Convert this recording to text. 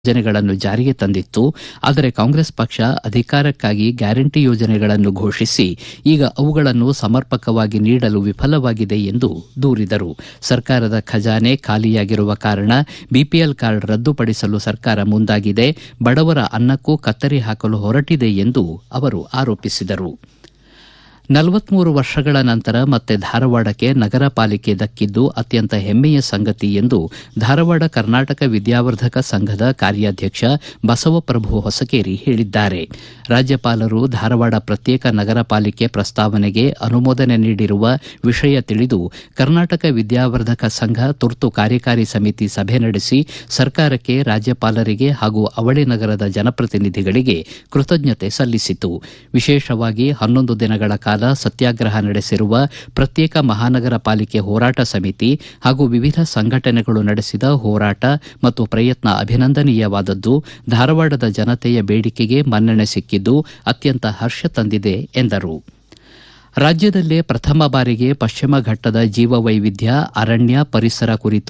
ಯೋಜನೆಗಳನ್ನು ಜಾರಿಗೆ ತಂದಿತ್ತು ಆದರೆ ಕಾಂಗ್ರೆಸ್ ಪಕ್ಷ ಅಧಿಕಾರಕ್ಕಾಗಿ ಗ್ಯಾರಂಟಿ ಯೋಜನೆಗಳನ್ನು ಘೋಷಿಸಿ ಈಗ ಅವುಗಳನ್ನು ಸಮರ್ಪಕವಾಗಿ ನೀಡಲು ವಿಫಲವಾಗಿದೆ ಎಂದು ದೂರಿದರು ಸರ್ಕಾರದ ಖಜಾನೆ ಖಾಲಿಯಾಗಿರುವ ಕಾರಣ ಬಿಪಿಎಲ್ ಕಾರ್ಡ್ ರದ್ದುಪಡಿಸಲು ಸರ್ಕಾರ ಮುಂದಾಗಿದೆ ಬಡವರ ಅನ್ನಕ್ಕೂ ಕತ್ತರಿ ಹಾಕಲು ಹೊರಟಿದೆ ಎಂದು ಅವರು ಆರೋಪಿಸಿದರು ನಲವತ್ಮೂರು ವರ್ಷಗಳ ನಂತರ ಮತ್ತೆ ಧಾರವಾಡಕ್ಕೆ ನಗರ ಪಾಲಿಕೆ ದಕ್ಕಿದ್ದು ಅತ್ಯಂತ ಹೆಮ್ಮೆಯ ಸಂಗತಿ ಎಂದು ಧಾರವಾಡ ಕರ್ನಾಟಕ ವಿದ್ಯಾವರ್ಧಕ ಸಂಘದ ಕಾರ್ಯಾಧ್ಯಕ್ಷ ಬಸವಪ್ರಭು ಹೊಸಕೇರಿ ಹೇಳಿದ್ದಾರೆ ರಾಜ್ಯಪಾಲರು ಧಾರವಾಡ ಪ್ರತ್ಯೇಕ ನಗರ ಪಾಲಿಕೆ ಪ್ರಸ್ತಾವನೆಗೆ ಅನುಮೋದನೆ ನೀಡಿರುವ ವಿಷಯ ತಿಳಿದು ಕರ್ನಾಟಕ ವಿದ್ಯಾವರ್ಧಕ ಸಂಘ ತುರ್ತು ಕಾರ್ಯಕಾರಿ ಸಮಿತಿ ಸಭೆ ನಡೆಸಿ ಸರ್ಕಾರಕ್ಕೆ ರಾಜ್ಯಪಾಲರಿಗೆ ಹಾಗೂ ಅವಳಿ ನಗರದ ಜನಪ್ರತಿನಿಧಿಗಳಿಗೆ ಕೃತಜ್ಞತೆ ಸಲ್ಲಿಸಿತು ವಿಶೇಷವಾಗಿ ಹನ್ನೊಂದು ದಿನಗಳ ಕಾಲ ಸತ್ಯಾಗ್ರಹ ನಡೆಸಿರುವ ಪ್ರತ್ಯೇಕ ಮಹಾನಗರ ಪಾಲಿಕೆ ಹೋರಾಟ ಸಮಿತಿ ಹಾಗೂ ವಿವಿಧ ಸಂಘಟನೆಗಳು ನಡೆಸಿದ ಹೋರಾಟ ಮತ್ತು ಪ್ರಯತ್ನ ಅಭಿನಂದನೀಯವಾದದ್ದು ಧಾರವಾಡದ ಜನತೆಯ ಬೇಡಿಕೆಗೆ ಮನ್ನಣೆ ಸಿಕ್ಕಿದ್ದು ಅತ್ಯಂತ ಹರ್ಷ ತಂದಿದೆ ಎಂದರು ರಾಜ್ಯದಲ್ಲೇ ಪ್ರಥಮ ಬಾರಿಗೆ ಪಶ್ಚಿಮ ಘಟ್ಟದ ಜೀವವೈವಿಧ್ಯ ಅರಣ್ಯ ಪರಿಸರ ಕುರಿತು